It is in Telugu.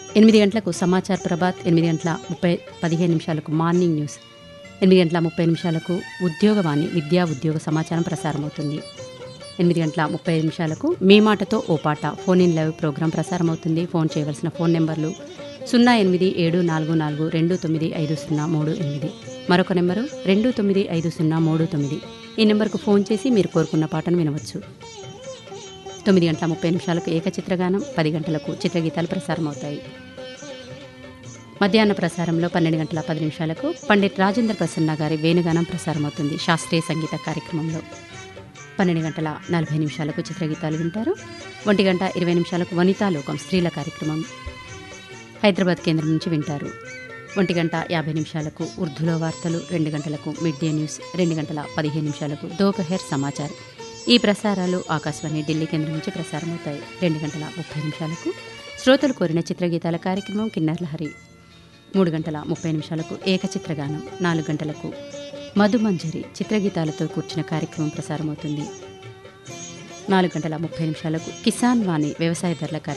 ఎనిమిది గంటలకు సమాచార్ ప్రభాత్ ఎనిమిది గంటల ముప్పై పదిహేను నిమిషాలకు మార్నింగ్ న్యూస్ ఎనిమిది గంటల ముప్పై నిమిషాలకు ఉద్యోగవాణి విద్యా ఉద్యోగ సమాచారం ప్రసారమవుతుంది ఎనిమిది గంటల ముప్పై ఐదు నిమిషాలకు మీ మాటతో ఓ పాట ఫోన్ ఇన్ లైవ్ ప్రోగ్రాం ప్రసారమవుతుంది ఫోన్ చేయవలసిన ఫోన్ నెంబర్లు సున్నా ఎనిమిది ఏడు నాలుగు నాలుగు రెండు తొమ్మిది ఐదు సున్నా మూడు ఎనిమిది మరొక నెంబరు రెండు తొమ్మిది ఐదు సున్నా మూడు తొమ్మిది ఈ నెంబర్కు ఫోన్ చేసి మీరు కోరుకున్న పాటను వినవచ్చు తొమ్మిది గంటల ముప్పై నిమిషాలకు ఏకచిత్రగానం పది గంటలకు చిత్రగీతాలు ప్రసారమవుతాయి మధ్యాహ్న ప్రసారంలో పన్నెండు గంటల పది నిమిషాలకు పండిట్ రాజేంద్ర ప్రసన్న గారి వేణుగానం ప్రసారమవుతుంది శాస్త్రీయ సంగీత కార్యక్రమంలో పన్నెండు గంటల నలభై నిమిషాలకు చిత్రగీతాలు వింటారు ఒంటి గంట ఇరవై నిమిషాలకు వనితాలోకం స్త్రీల కార్యక్రమం హైదరాబాద్ కేంద్రం నుంచి వింటారు ఒంటి గంట యాభై నిమిషాలకు ఉర్దూలో వార్తలు రెండు గంటలకు మిడ్ డే న్యూస్ రెండు గంటల పదిహేను నిమిషాలకు దోపహెర్ సమాచార్ ఈ ప్రసారాలు ఆకాశవాణి ఢిల్లీ కేంద్రం నుంచి ప్రసారమవుతాయి రెండు గంటల ముప్పై నిమిషాలకు శ్రోతలు కోరిన చిత్రగీతాల కార్యక్రమం కిన్నర్లహరి మూడు గంటల ముప్పై నిమిషాలకు ఏకచిత్రగానం నాలుగు గంటలకు మధుమంజరి చిత్రగీతాలతో కూర్చిన కార్యక్రమం ప్రసారమవుతుంది నాలుగు గంటల ముప్పై నిమిషాలకు కిసాన్ వాణి వ్యవసాయ ధరల కార్యక్రమం